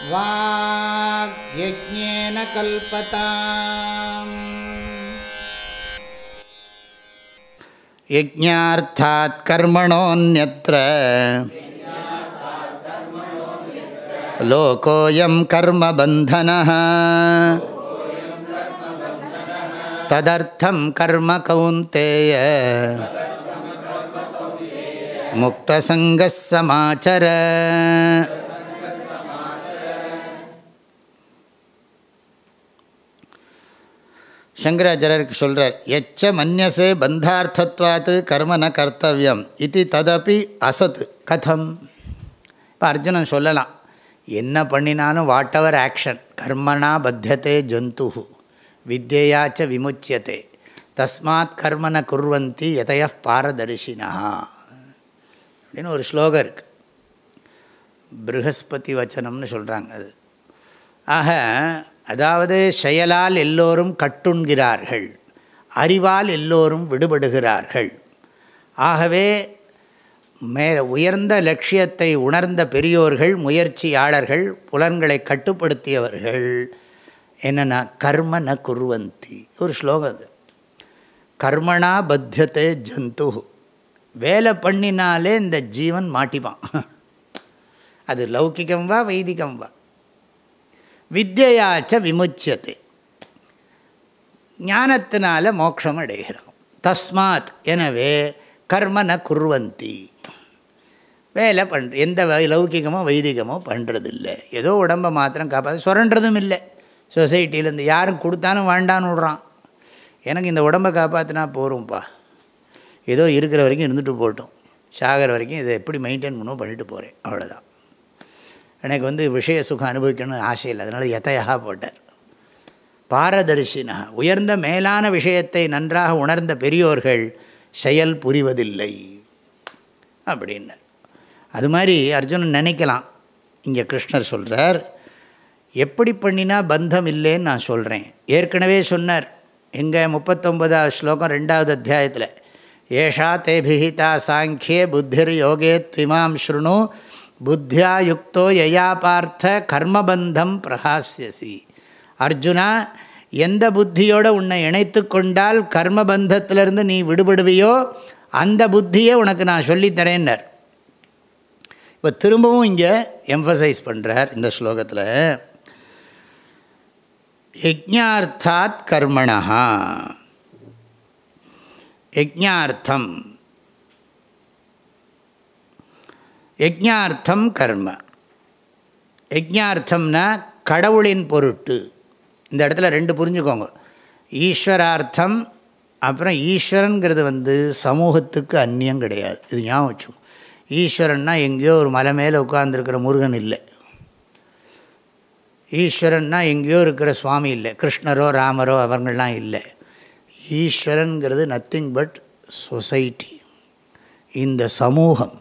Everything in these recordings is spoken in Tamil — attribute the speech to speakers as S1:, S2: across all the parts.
S1: वाग्यज्ञेन कल्पताम् यज्ञार्थात् कर्मणोऽन्यत्र लोकोऽयं कर्मबन्धनः तदर्थं कर्म कौन्तेय मुक्तसङ्गः समाचर சங்கராச்சாரியருக்கு சொல்கிறார் எச்ச மன்யசே பந்தார்த்தத்வாத்து கர்ம ந கர்த்தவியம் இது ததப்பி அசத் கதம் இப்போ அர்ஜுனன் சொல்லலாம் என்ன பண்ணினாலும் வாட் எவர் ஆக்ஷன் கர்மனா பத்தியதே ஜந்து வித்யாச்ச விமுச்சியத்தை தஸ்மாத் கர்ம ந குர்வந்தி எதைய பாரதர்ஷினா அப்படின்னு ஒரு ஸ்லோகம் இருக்குது ப்ரஹஸ்பதி வச்சனம்னு சொல்கிறாங்க அது ஆக அதாவது செயலால் எல்லோரும் கட்டுண்கிறார்கள் அறிவால் எல்லோரும் விடுபடுகிறார்கள் ஆகவே மே உயர்ந்த லட்சியத்தை உணர்ந்த பெரியோர்கள் முயற்சியாளர்கள் புலன்களை கட்டுப்படுத்தியவர்கள் என்னென்னா கர்ம ந குர்வந்தி ஒரு ஸ்லோகம் அது கர்மணா பத்தியத்தை ஜந்து வேலை பண்ணினாலே இந்த ஜீவன் மாட்டிப்பான் அது லௌகிகம் வா வைதிகம் வா வித்யாச்ச விமுச்சியத்தை ஞானத்தினால மோட்சம் அடைகிறோம் தஸ்மாத் எனவே கர்ம ந குர்வந்தி வேலை பண் எந்த லௌகிகமோ வைதிகமோ பண்ணுறதில்ல ஏதோ உடம்பை மாத்திரம் காப்பாற்ற சுரண்டதும் இல்லை சொசைட்டியிலேருந்து யாரும் கொடுத்தாலும் வேண்டான்னு விட்றான் எனக்கு இந்த உடம்பை காப்பாற்றினா போகிறோம்ப்பா ஏதோ இருக்கிற வரைக்கும் இருந்துட்டு போட்டோம் சாகிற வரைக்கும் இதை எப்படி மெயின்டைன் பண்ணணும் பண்ணிட்டு போகிறேன் அவ்வளோதான் எனக்கு வந்து விஷய சுகம் அனுபவிக்கணும்னு ஆசை இல்லை அதனால் எத்தையாக போட்டார் பாரதர்ஷினா உயர்ந்த மேலான விஷயத்தை நன்றாக உணர்ந்த பெரியோர்கள் செயல் புரிவதில்லை அப்படின்னார் அது மாதிரி அர்ஜுனன் நினைக்கலாம் இங்கே கிருஷ்ணர் சொல்கிறார் எப்படி பண்ணினா பந்தம் இல்லைன்னு நான் சொல்கிறேன் ஏற்கனவே சொன்னார் எங்கள் முப்பத்தொன்பதாவது ஸ்லோகம் ரெண்டாவது அத்தியாயத்தில் ஏஷா தேபிஹிதா சாங்கியே புத்திர் யோகே த்விமாம் ஸ்ருணு புத்தியா யுக்தோ யயா பார்த்த கர்மபந்தம் பிரகாசியசி அர்ஜுனா எந்த புத்தியோடு உன்னை இணைத்து கொண்டால் கர்மபந்தத்திலிருந்து நீ விடுபடுவியோ அந்த புத்தியை உனக்கு நான் சொல்லித்தரேன்னர் இப்போ திரும்பவும் இங்கே எம்ஃபசைஸ் பண்ணுறார் இந்த ஸ்லோகத்தில் யஜ்ஞார்த்தாத் கர்மணா யஜ்ஞார்த்தம் யஜ்ஞார்த்தம் கர்ம யஜ்ஞார்த்தம்னா கடவுளின் பொருட்டு இந்த இடத்துல ரெண்டு புரிஞ்சுக்கோங்க ஈஸ்வரார்த்தம் அப்புறம் ஈஸ்வரனுங்கிறது வந்து சமூகத்துக்கு அந்நியம் கிடையாது இது ஞாபகம் வச்சுக்கோங்க ஈஸ்வரன்னா எங்கேயோ ஒரு மலை மேலே உட்கார்ந்துருக்கிற முருகன் இல்லை ஈஸ்வரன்னா எங்கேயோ இருக்கிற சுவாமி இல்லை கிருஷ்ணரோ ராமரோ அவங்கள்லாம் இல்லை ஈஸ்வரனுங்கிறது நத்திங் பட் சொசைட்டி இந்த சமூகம்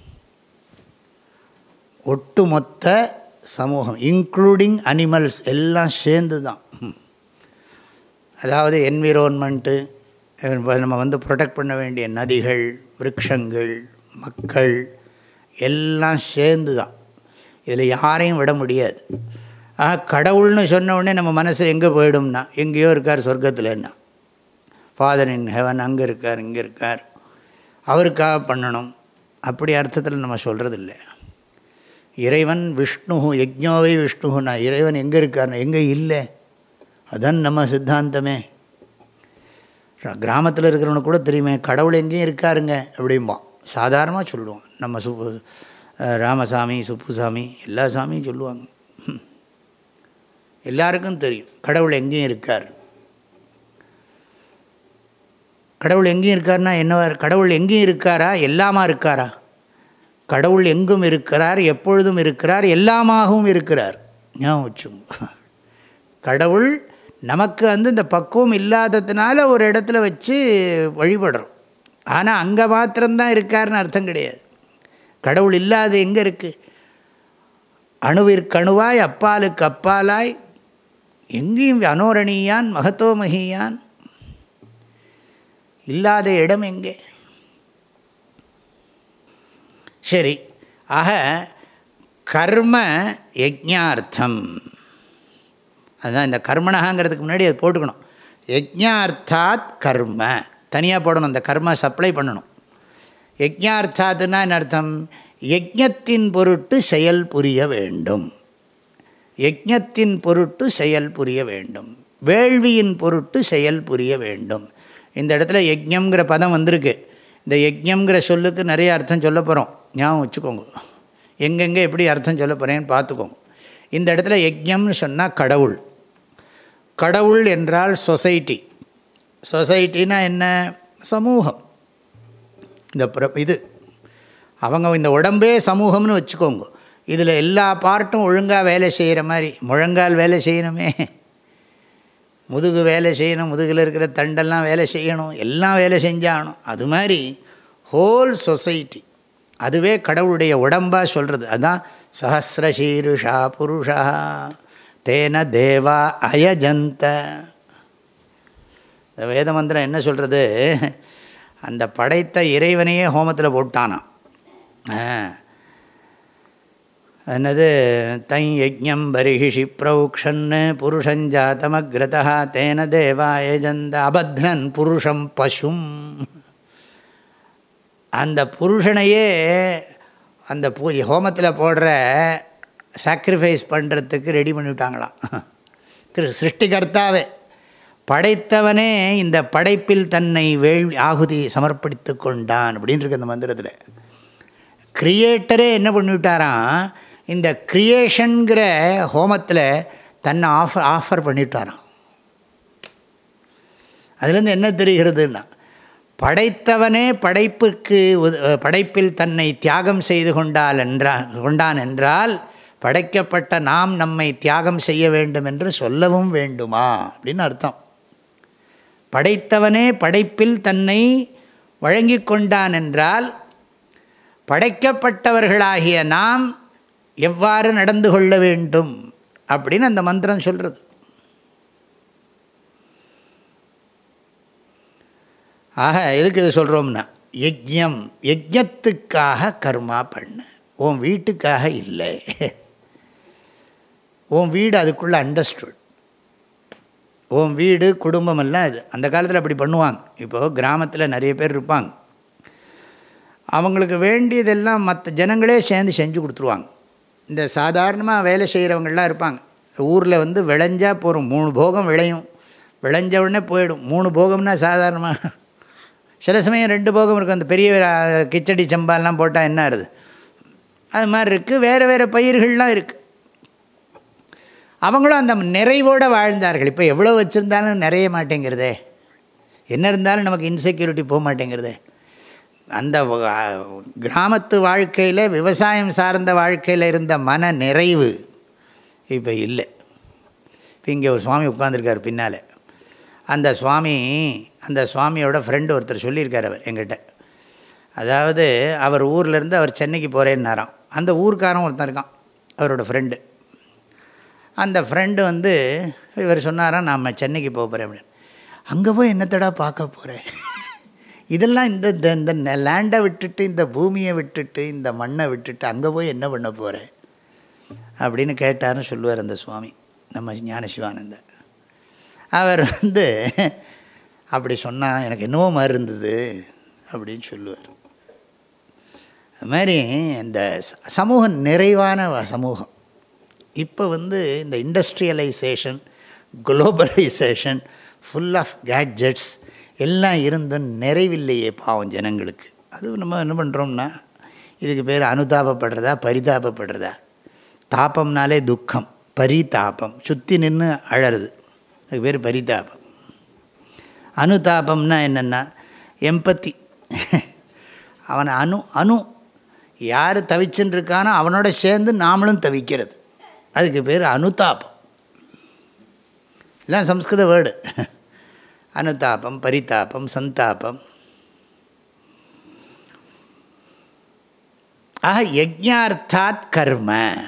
S1: ஒட்டுமொத்த சமூகம் இன்க்ளூடிங் அனிமல்ஸ் எல்லாம் சேர்ந்து தான் அதாவது என்விரோன்மெண்ட்டு நம்ம வந்து ப்ரொடெக்ட் பண்ண வேண்டிய நதிகள் விரக்ஷங்கள் மக்கள் எல்லாம் சேர்ந்து தான் இதில் யாரையும் விட முடியாது ஆக கடவுள்னு சொன்ன உடனே நம்ம மனசு எங்கே போயிடும்னா எங்கேயோ இருக்கார் சொர்க்கத்தில்னா ஃபாதர் இன் ஹெவன் அங்கே இருக்கார் இங்கே இருக்கார் அவருக்காக பண்ணணும் அப்படி அர்த்தத்தில் நம்ம சொல்கிறது இல்லை இறைவன் விஷ்ணு யஜ்ஞோவை விஷ்ணுனா இறைவன் எங்கே இருக்கார் எங்கே இல்லை அதான் நம்ம சித்தாந்தமே கிராமத்தில் இருக்கிறவனுக்கு கூட தெரியுமே கடவுள் எங்கேயும் இருக்காருங்க அப்படிம்பான் சாதாரணமாக சொல்லுவான் நம்ம சுப்பு ராமசாமி சுப்புசாமி எல்லா சாமியும் சொல்லுவாங்க எல்லாருக்கும் தெரியும் கடவுள் எங்கேயும் இருக்கார் கடவுள் எங்கேயும் இருக்காருன்னா என்னவா கடவுள் எங்கேயும் இருக்காரா எல்லாமா இருக்காரா கடவுள் எங்கும் இருக்கிறார் எப்பொழுதும் இருக்கிறார் எல்லாமாகவும் இருக்கிறார் ஞாபகம் வச்சுங்க கடவுள் நமக்கு வந்து இந்த பக்குவம் இல்லாததுனால ஒரு இடத்துல வச்சு வழிபடுறோம் ஆனால் அங்கே மாத்திரம்தான் இருக்காருன்னு அர்த்தம் கிடையாது கடவுள் இல்லாத எங்கே இருக்குது அணுவிற்கணுவாய் அப்பாலுக்கு அப்பாலாய் எங்கேயும் அனோரணியான் மகத்தோமகியான் இல்லாத இடம் எங்கே சரி ஆக கர்ம யஜ்ஞார்த்தம் அதுதான் இந்த கர்மணகாங்கிறதுக்கு முன்னாடி அது போட்டுக்கணும் யஜ்ஞார்த்தாத் கர்ம தனியாக போடணும் அந்த கர்மா சப்ளை பண்ணணும் யஜ்ஞார்த்தாத்துனா என்ன அர்த்தம் யஜ்ஞத்தின் பொருட்டு செயல் புரிய வேண்டும் யஜ்ஞத்தின் பொருட்டு செயல் புரிய வேண்டும் வேள்வியின் பொருட்டு செயல் புரிய வேண்டும் இந்த இடத்துல யஜ்ஞங்கிற பதம் வந்திருக்கு இந்த யஜ்ஞங்கிற சொல்லுக்கு நிறைய அர்த்தம் சொல்ல போகிறோம் ஞாபகம் வச்சுக்கோங்க எங்கெங்கே எப்படி அர்த்தம் சொல்ல போகிறேன்னு பார்த்துக்கோங்க இந்த இடத்துல யஜ்ஞம்னு சொன்னால் கடவுள் கடவுள் என்றால் சொசைட்டி சொசைட்டினா என்ன சமூகம் இந்த பிர இது அவங்க இந்த உடம்பே சமூகம்னு வச்சுக்கோங்க இதில் எல்லா பார்ட்டும் ஒழுங்காக வேலை செய்கிற மாதிரி முழங்கால் வேலை செய்யணுமே முதுகு வேலை செய்யணும் முதுகில் இருக்கிற தண்டெல்லாம் வேலை செய்யணும் எல்லாம் வேலை செஞ்சாகணும் அது மாதிரி ஹோல் சொசைட்டி அதுவே கடவுளுடைய உடம்பாக சொல்கிறது அதுதான் சஹசிரசீருஷா புருஷா தேன தேவா அயஜந்த இந்த வேத மந்திரம் என்ன சொல்கிறது அந்த படைத்த இறைவனையே ஹோமத்தில் போட்டானான் என்னது தை யஜ்ஞம் பரிஹிஷி பிரௌக்ஷன்னு புருஷஞ்சாத்தமக்ரதா தேன தேவாயஜந்த அபத்னன் புருஷம் பசும் அந்த புருஷனையே அந்த பூ ஹோமத்தில் போடுற சாக்ரிஃபைஸ் பண்ணுறதுக்கு ரெடி பண்ணிவிட்டாங்களாம் சிருஷ்டிகர்த்தாவே படைத்தவனே இந்த படைப்பில் தன்னை வேள்வி ஆகுதி சமர்ப்பித்து கொண்டான் அப்படின்னு இருக்கு அந்த மந்திரத்தில் கிரியேட்டரே என்ன பண்ணிவிட்டாராம் இந்த கிரியேஷனுங்கிற ஹோமத்தில் தன்னை ஆஃபர் ஆஃபர் பண்ணிவிட்டாராம் அதுலேருந்து என்ன தெரிகிறதுன்னா படைத்தவனே படைப்புக்கு படைப்பில் தன்னை தியாகம் செய்து கொண்டால் என்றால் கொண்டான் என்றால் படைக்கப்பட்ட நாம் நம்மை தியாகம் செய்ய வேண்டும் என்று சொல்லவும் வேண்டுமா அப்படின்னு அர்த்தம் படைத்தவனே படைப்பில் தன்னை வழங்கி கொண்டான் என்றால் படைக்கப்பட்டவர்களாகிய நாம் எவ்வாறு நடந்து கொள்ள வேண்டும் அப்படின்னு அந்த மந்திரம் சொல்கிறது ஆக எதுக்கு இது சொல்கிறோம்னா யஜ்யம் யஜ்யத்துக்காக கர்மா பண்ணு உன் வீட்டுக்காக இல்லை உன் வீடு அதுக்குள்ளே அண்டர்ஸ்டுட் உன் வீடு குடும்பமெல்லாம் இது அந்த காலத்தில் அப்படி பண்ணுவாங்க இப்போது கிராமத்தில் நிறைய பேர் இருப்பாங்க அவங்களுக்கு வேண்டியதெல்லாம் மற்ற ஜனங்களே சேர்ந்து செஞ்சு கொடுத்துருவாங்க இந்த சாதாரணமாக வேலை செய்கிறவங்களாம் இருப்பாங்க ஊரில் வந்து விளைஞ்சால் போகிறோம் மூணு போகம் விளையும் விளைஞ்ச உடனே போயிடும் மூணு போகம்னா சாதாரணமாக சில சமயம் ரெண்டு போகம் இருக்கும் அந்த பெரிய கிச்சடி சம்பாலாம் போட்டால் என்ன ஆகுது அது மாதிரி இருக்குது வேறு வேறு பயிர்கள்லாம் இருக்குது அவங்களும் அந்த நிறைவோடு வாழ்ந்தார்கள் இப்போ எவ்வளோ வச்சுருந்தாலும் நிறைய மாட்டேங்கிறதே என்ன இருந்தாலும் நமக்கு இன்செக்யூரிட்டி போக மாட்டேங்கிறதே அந்த கிராமத்து வாழ்க்கையில் விவசாயம் சார்ந்த வாழ்க்கையில் இருந்த மன நிறைவு இப்போ இல்லை இப்போ இங்கே ஒரு சுவாமி உட்காந்துருக்கார் பின்னால் அந்த சுவாமி அந்த சுவாமியோட ஃப்ரெண்டு ஒருத்தர் சொல்லியிருக்கார் அவர் எங்கிட்ட அதாவது அவர் ஊர்லேருந்து அவர் சென்னைக்கு போகிறேன்னாராம் அந்த ஊருக்காரன் ஒருத்தன் இருக்கான் அவரோட ஃப்ரெண்டு அந்த ஃப்ரெண்டு வந்து இவர் சொன்னாராம் நாம் சென்னைக்கு போக போகிறேன் அப்படின்னு அங்கே போய் என்னத்தடா பார்க்க போகிறேன் இதெல்லாம் இந்த இந்த லேண்டை விட்டுட்டு இந்த பூமியை விட்டுட்டு இந்த மண்ணை விட்டுட்டு அங்கே போய் என்ன பண்ண போகிறேன் அப்படின்னு கேட்டார்னு சொல்லுவார் அந்த சுவாமி நம்ம ஞான சிவானந்த அவர் வந்து அப்படி சொன்னால் எனக்கு என்னவோ மாதிரி இருந்தது அப்படின்னு சொல்லுவார் அது மாதிரி இந்த சமூகம் நிறைவான சமூகம் இப்போ வந்து இந்த industrialisation globalisation full of gadgets எல்லாம் இருந்தும் நிறைவில்லையே பாவம் ஜனங்களுக்கு அது நம்ம என்ன பண்ணுறோம்னா இதுக்கு பேர் அனுதாபப்படுறதா பரிதாபப்படுறதா தாபம்னாலே துக்கம் பரிதாபம் சுற்றி நின்று அழறது அதுக்கு பேர் பரிதாபம் அனுதாபம்னா என்னென்னா எம்பத்தி அவனை அணு அணு யார் தவிச்சுன்னு இருக்கானோ அவனோட சேர்ந்து நாமளும் தவிக்கிறது அதுக்கு பேர் அனுதாபம் எல்லாம் சம்ஸ்கிருத வேர்டு அனுதாபம் பரிதாபம் சந்தாபம் ஆக யஜ்ஞார்த்தாத் கர்ம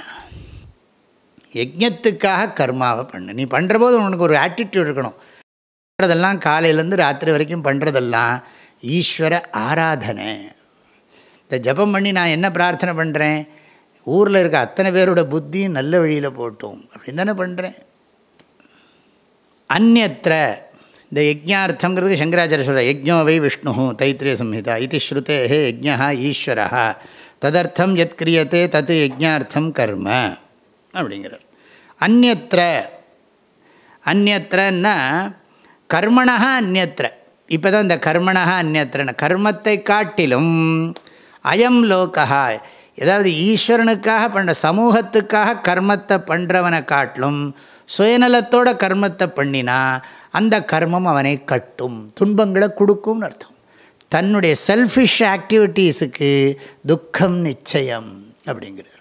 S1: யஜ்ஞத்துக்காக கர்மாவை பண்ணு நீ பண்ணுற போது உனக்கு ஒரு ஆட்டிடியூட் இருக்கணும் பண்ணுறதெல்லாம் காலையிலேருந்து ராத்திரி வரைக்கும் பண்ணுறதெல்லாம் ஈஸ்வர ஆராதனை இந்த ஜபம் பண்ணி நான் என்ன பிரார்த்தனை பண்ணுறேன் ஊரில் இருக்க அத்தனை பேரோட புத்தியும் நல்ல வழியில் போட்டோம் அப்படின்னு தானே பண்ணுறேன் அந்நத்திர இந்த யஜ்ஞார்த்தங்கிறது சங்கராச்சாரிய சொல்கிற யஜ்ஞோ வை விஷ்ணு தைத்திரிய சம்ஹிதா இது ஸ்ருதே யஜ்ஞா ஈஸ்வரா ததர்த்தம் எத் கிரியத்தே தத் யஜ்ஞார்த்தம் கர்ம அப்படிங்கிறார் அந்நத்திர அந்நத்திரன்னா கர்மணா அந்நத்திர இப்போ தான் இந்த கர்மணா அந்நத்திரன கர்மத்தை காட்டிலும் அயம் லோகா ஏதாவது ஈஸ்வரனுக்காக பண்ணுற சமூகத்துக்காக கர்மத்தை பண்ணுறவனை காட்டிலும் சுயநலத்தோட கர்மத்தை பண்ணினா அந்த கர்மம் அவனை கட்டும் துன்பங்களை கொடுக்கும்னு அர்த்தம் தன்னுடைய செல்ஃபிஷ் ஆக்டிவிட்டீஸுக்கு துக்கம் நிச்சயம் அப்படிங்கிறார்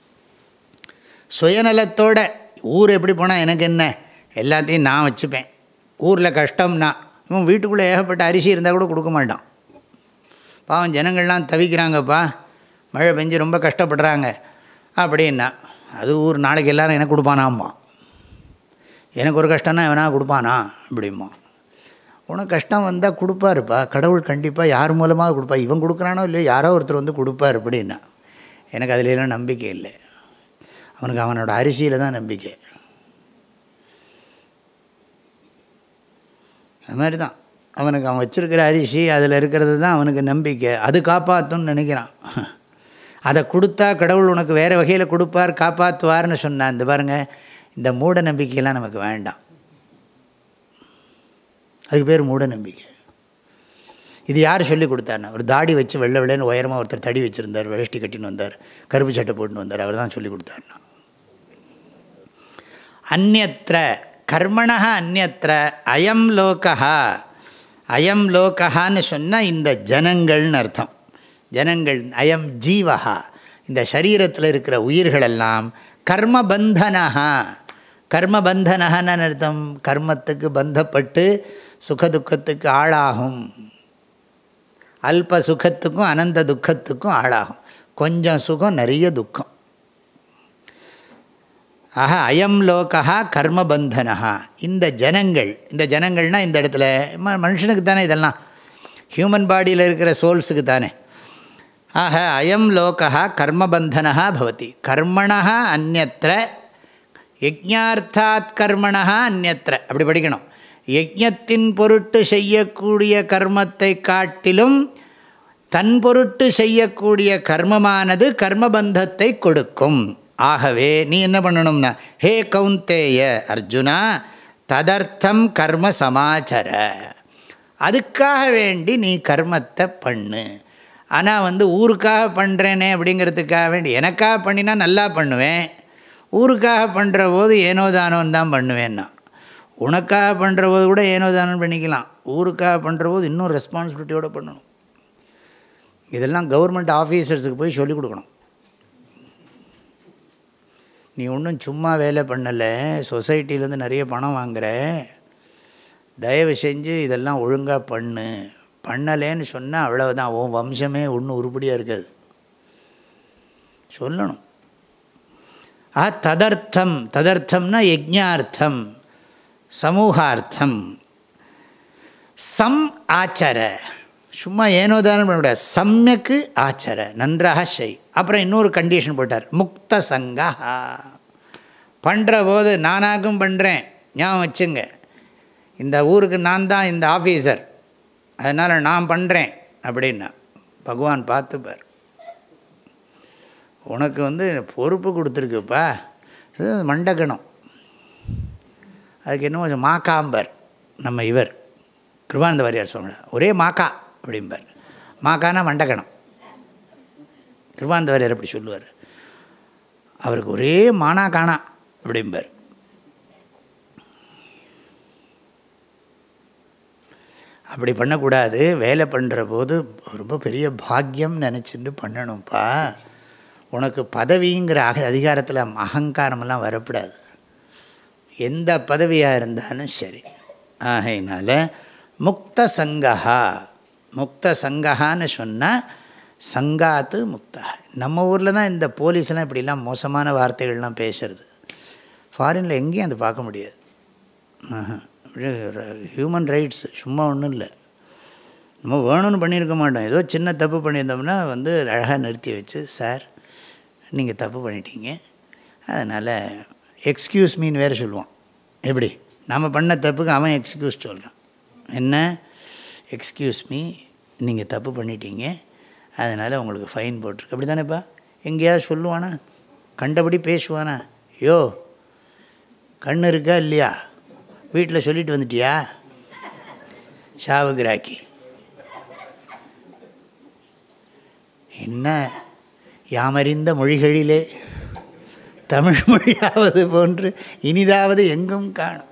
S1: சுயநலத்தோட ஊர் எப்படி போனால் எனக்கு என்ன எல்லாத்தையும் நான் வச்சுப்பேன் ஊரில் கஷ்டம்னா இவன் வீட்டுக்குள்ளே ஏகப்பட்ட அரிசி இருந்தால் கூட கொடுக்க மாட்டான் பாவம் ஜனங்கள்லாம் தவிக்கிறாங்கப்பா மழை பெஞ்சு ரொம்ப கஷ்டப்படுறாங்க அப்படின்னா அது ஊர் நாளைக்கு எல்லோரும் எனக்கு கொடுப்பானாம்மா எனக்கு ஒரு கஷ்டம்னா எவனா கொடுப்பானா அப்படிமா உனக்கு கஷ்டம் வந்தால் கொடுப்பாருப்பா கடவுள் கண்டிப்பாக யார் மூலமாக கொடுப்பா இவன் கொடுக்குறானோ இல்லையோ யாரோ ஒருத்தர் வந்து கொடுப்பார் அப்படின்னா எனக்கு அதிலெல்லாம் நம்பிக்கை இல்லை அவனுக்கு அவனோட அரிசியில் தான் நம்பிக்கை அது மாதிரி தான் அவனுக்கு அவன் வச்சுருக்கிற அரிசி அதில் இருக்கிறது தான் அவனுக்கு நம்பிக்கை அது காப்பாற்றும்னு நினைக்கிறான் அதை கொடுத்தா கடவுள் உனக்கு வேறு வகையில் கொடுப்பார் காப்பாற்றுவார்னு சொன்னான் இந்த பாருங்கள் இந்த மூட நம்பிக்கையெல்லாம் நமக்கு வேண்டாம் அதுக்கு பேர் மூட நம்பிக்கை இது யார் சொல்லி கொடுத்தாருன்னா ஒரு தாடி வச்சு வெள்ளை வெள்ளைன்னு உயரமாக ஒருத்தர் தடி வச்சுருந்தார் வேஷ்டி கட்டின்னு வந்தார் கருப்பு சட்டை போட்டுன்னு வந்தார் அவர் தான் சொல்லி கொடுத்தாருன்னா அந்நத்திர கர்மணா அந்நத்திர அயம் லோகா அயம் லோகான்னு சொன்னால் இந்த ஜனங்கள்னு அர்த்தம் ஜனங்கள் அயம் ஜீவகா இந்த சரீரத்தில் இருக்கிற உயிர்களெல்லாம் கர்மபந்தனஹா கர்மபந்தனஹான்னு அர்த்தம் கர்மத்துக்கு பந்தப்பட்டு சுகதுக்கத்துக்கு ஆளாகும் அல்ப சுகத்துக்கும் அனந்த துக்கத்துக்கும் ஆளாகும் கொஞ்சம் சுகம் நிறைய துக்கம் ஆக அயம் லோகா கர்மபந்தனா இந்த ஜனங்கள் இந்த ஜனங்கள்னால் இந்த இடத்துல ம மனுஷனுக்கு தானே இதெல்லாம் ஹியூமன் பாடியில் இருக்கிற சோல்ஸுக்கு தானே ஆக அயம் லோகா கர்மபந்தனா பவதி கர்மணா அந்நத்திர யஜ்ஞார்த்தாத் கர்மணா அந்நத்திர அப்படி படிக்கணும் யஜ்ஞத்தின் பொருட்டு செய்யக்கூடிய கர்மத்தை காட்டிலும் தன் பொருட்டு செய்யக்கூடிய கர்மமானது கர்மபந்தத்தை கொடுக்கும் ஆகவே நீ என்ன பண்ணணும்னா ஹே கவுந்தேய அர்ஜுனா ததர்த்தம் கர்ம சமாச்சர அதுக்காக வேண்டி நீ கர்மத்தை பண்ணு ஆனால் வந்து ஊருக்காக பண்ணுறேனே அப்படிங்கிறதுக்காக வேண்டி எனக்காக பண்ணினா நல்லா பண்ணுவேன் ஊருக்காக பண்ணுற போது ஏனோ தானோன்னு தான் பண்ணுவேன்னா உனக்காக பண்ணுற போது கூட ஏனோ தானோன்னு பண்ணிக்கலாம் ஊருக்காக பண்ணுற போது இன்னும் ரெஸ்பான்சிபிலிட்டியோடு பண்ணணும் இதெல்லாம் கவர்மெண்ட் ஆஃபீஸர்ஸுக்கு போய் சொல்லிக் கொடுக்கணும் நீ ஒன்றும் சும்மா வேலை பண்ணலை சொசைட்டிலேருந்து நிறைய பணம் வாங்குகிற தயவு செஞ்சு இதெல்லாம் ஒழுங்காக பண்ணு பண்ணலேன்னு சொன்னால் அவ்வளவுதான் உன் வம்சமே ஒன்றும் உருப்படியாக இருக்காது சொல்லணும் ஆ ததர்த்தம் ததர்த்தம்னா யஜ்ஞார்த்தம் சமூகார்த்தம் சம் ஆச்சர சும்மா ஏனோ தானே பண்ணக்கூடாது சம்யக்கு ஆச்சர நன்றாக செய் அப்புறம் இன்னொரு கண்டிஷன் போட்டார் முக்த சங்கா பண்ணுற போது நானாக்கும் பண்ணுறேன் ஞாபகம் வச்சுங்க இந்த ஊருக்கு நான் தான் இந்த ஆஃபீஸர் அதனால் நான் பண்ணுறேன் அப்படின்னா பகவான் பார்த்துப்பார் உனக்கு வந்து பொறுப்பு கொடுத்துருக்குப்பா இது மண்டகணம் அதுக்கு இன்னும் கொஞ்சம் மாக்காம்பர் நம்ம இவர் கிருபானந்த வாரியார் சொன்ன ஒரே மாக்கா அப்படிம்பார் மாக்கானா மண்டகணம் கிருபானந்த வாரியார் அப்படி சொல்லுவார் அவருக்கு ஒரே மானா காணா அப்படிம்பார் அப்படி பண்ணக்கூடாது வேலை பண்ணுற போது ரொம்ப பெரிய பாக்கியம் நினச்சிட்டு பண்ணணும்ப்பா உனக்கு பதவிங்கிற அக அதிகாரத்தில் அகங்காரமெல்லாம் வரக்கூடாது எந்த பதவியாக இருந்தாலும் சரி ஆகையினால முக்த சங்கஹா முக்த சங்கஹான்னு சொன்னால் சங்காத்து முக்தா நம்ம ஊரில் தான் இந்த போலீஸ்லாம் இப்படிலாம் மோசமான வார்த்தைகள்லாம் பேசுறது ஃபாரினில் எங்கேயும் அது பார்க்க முடியாது ஹியூமன் ரைட்ஸ் சும்மா ஒன்றும் இல்லை நம்ம வேணும்னு பண்ணியிருக்க மாட்டோம் ஏதோ சின்ன தப்பு பண்ணியிருந்தோம்னா வந்து அழகாக நிறுத்தி வச்சு சார் நீங்கள் தப்பு பண்ணிட்டீங்க அதனால் எக்ஸ்கியூஸ் மீன் வேறு சொல்லுவான் எப்படி நம்ம பண்ண தப்புக்கு அவன் எக்ஸ்கியூஸ் சொல்கிறான் என்ன எக்ஸ்கியூஸ் மீ நீங்கள் தப்பு பண்ணிட்டீங்க அதனால் உங்களுக்கு ஃபைன் போட்டிருக்கு அப்படி தானேப்பா எங்கேயாவது சொல்லுவானா கண்டபடி பேசுவானா யோ கண்ணு இருக்கா இல்லையா வீட்டில் சொல்லிட்டு வந்துட்டியா ஷாவுகிராக்கி என்ன யாமறிந்த மொழிகளிலே தமிழ் மொழியாவது போன்று இனிதாவது எங்கும் காணும்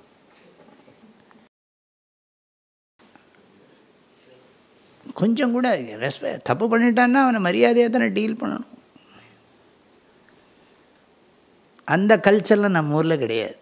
S1: கொஞ்சம் கூட ரெஸ்பெ தப்பு பண்ணிட்டான்னா அவனை மரியாதையாக தானே டீல் பண்ணணும் அந்த கல்ச்சர்லாம் நம்ம ஊரில் கிடையாது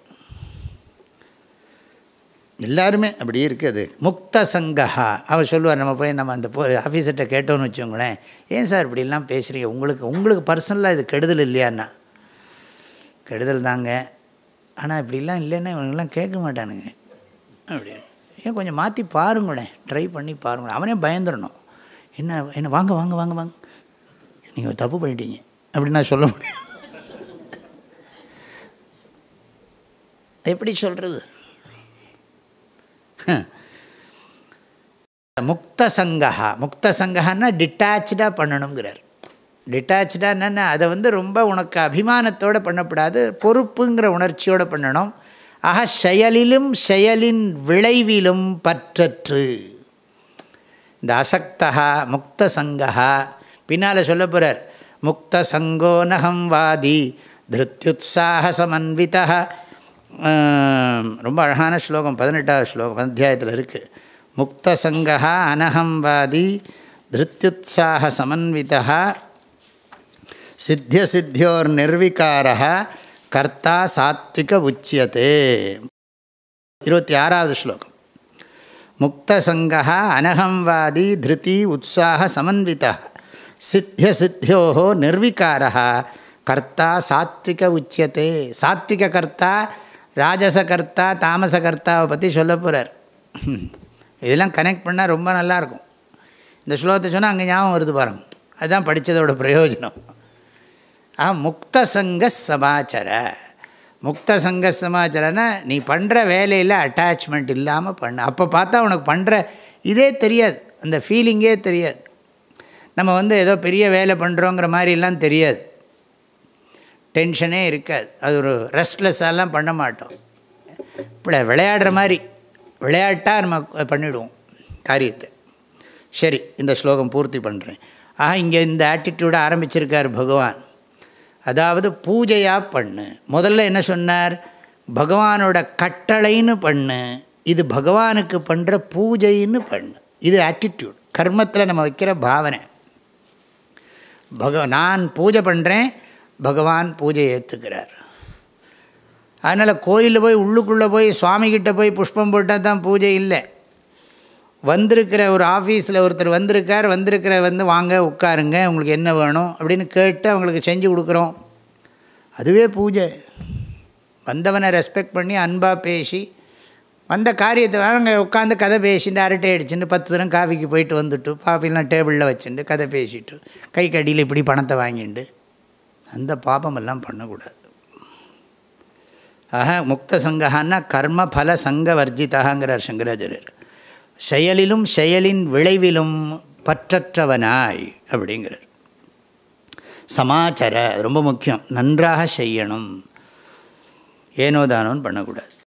S1: எல்லாருமே அப்படி இருக்குது முக்த சங்கஹா அவர் சொல்லுவார் நம்ம போய் நம்ம அந்த போ ஆஃபீஸர்கிட்ட கேட்டோன்னு வச்சுக்கோங்களேன் ஏன் சார் இப்படிலாம் பேசுகிறீங்க உங்களுக்கு உங்களுக்கு பர்சனலாக இது கெடுதல் இல்லையாண்ணா கெடுதல் தாங்க ஆனால் இப்படிலாம் இல்லைன்னா இவனுங்கெல்லாம் கேட்க மாட்டானுங்க அப்படின்னு ஏன் கொஞ்சம் மாற்றி பாருங்களேன் ட்ரை பண்ணி பாருங்களேன் அவனே பயந்துடணும் என்ன என்ன வாங்க வாங்க வாங்க வாங்க நீங்கள் தப்பு பண்ணிட்டீங்க அப்படின்னு நான் சொல்ல முடியும் எப்படி சொல்கிறது முக்த சங்கஹா முக்த சங்கஹான்னா டிட்டாச்சாக பண்ணணுங்கிறார் டிட்டாச்சாக என்னென்ன அதை வந்து ரொம்ப உனக்கு அபிமானத்தோடு பண்ணக்கூடாது பொறுப்புங்கிற உணர்ச்சியோடு பண்ணணும் ஆக செயலிலும் செயலின் விளைவிலும் பற்றற்று இந்த அசக்தா முக்த சங்கா பின்னால் சொல்ல போகிறார் முக்த சங்கோ நகம் வாதி திருத்யுத்சாக சமன்விதா ரொம்ப அழகான ஸ்லோகம் பதினெட்டாவது ஸ்லோகம் அத்தியாயத்தில் இருக்குது முக்த சங்கா அனகம்வாதி திருத்யுத்சாக சமன்விதா சித்திய சித்தியோர் நிர்விகார கர்த்தா சாத்விக உச்சியத்தே இருபத்தி ஆறாவது ஸ்லோகம் முக்தசங்கா அனகம்வாதி திருதி உற்சாக சமன்விதா சித்திய சித்தியோ நிர்விகார கர்த்தா சாத்விக உச்சியத்தே சாத்விக கர்த்தா ராஜசகர்த்தா தாமசகர்த்தாவை பற்றி சொல்ல போகிறார் இதெல்லாம் கனெக்ட் பண்ணால் ரொம்ப நல்லாயிருக்கும் இந்த ஸ்லோகத்தை சொன்னால் அங்கே ஞாபகம் வருது பாருங்க அதுதான் படித்ததோட பிரயோஜனம் ஆ முக்த சங்க சமாச்சார முக்த சங்க சமாச்சாரன்னா நீ பண்ணுற வேலையில் அட்டாச்மெண்ட் இல்லாமல் பண்ண அப்போ பார்த்தா உனக்கு பண்ணுற இதே தெரியாது அந்த ஃபீலிங்கே தெரியாது நம்ம வந்து ஏதோ பெரிய வேலை பண்ணுறோங்கிற மாதிரிலாம் தெரியாது டென்ஷனே இருக்காது அது ஒரு ரெஸ்ட்லெஸ்ஸாலாம் பண்ண மாட்டோம் இப்படி விளையாடுற மாதிரி விளையாட்டாக நம்ம பண்ணிவிடுவோம் காரியத்தை சரி இந்த ஸ்லோகம் பூர்த்தி பண்ணுறேன் ஆக இங்கே இந்த ஆட்டிடியூடை ஆரம்பிச்சிருக்கார் பகவான் அதாவது பூஜையாக பண்ணு முதல்ல என்ன சொன்னார் பகவானோட கட்டளைன்னு பண்ணு இது பகவானுக்கு பண்ணுற பூஜைன்னு பண்ணு இது ஆட்டிடியூட் கர்மத்தில் நம்ம வைக்கிற பாவனை பக நான் பூஜை பண்ணுறேன் பகவான் பூஜை ஏற்றுக்கிறார் அதனால் கோயிலில் போய் உள்ளுக்குள்ளே போய் சுவாமிகிட்ட போய் புஷ்பம் போட்டால் தான் பூஜை இல்லை வந்திருக்கிற ஒரு ஆஃபீஸில் ஒருத்தர் வந்திருக்கார் வந்திருக்கிற வந்து வாங்க உட்காருங்க உங்களுக்கு என்ன வேணும் அப்படின்னு கேட்டு அவங்களுக்கு செஞ்சு கொடுக்குறோம் அதுவே பூஜை வந்தவனை ரெஸ்பெக்ட் பண்ணி அன்பாக பேசி வந்த காரியத்தை அங்கே உட்காந்து கதை பேசிட்டு அரட்டை அடிச்சுட்டு பத்து தினம் காஃபிக்கு போயிட்டு வந்துட்டு காஃபிலாம் டேபிளில் வச்சுட்டு கதை பேசிட்டு கை கடியில் இப்படி பணத்தை வாங்கிட்டு அந்த பாபமெல்லாம் பண்ணக்கூடாது ஆக முக்த சங்கஹான்னா கர்ம பல சங்க வர்ஜிதாங்கிறார் சங்கராச்சாரியர் செயலிலும் செயலின் விளைவிலும் பற்றற்றவனாய் அப்படிங்கிறார் சமாச்சார ரொம்ப முக்கியம் நன்றாக செய்யணும் ஏனோதானோன்னு பண்ணக்கூடாது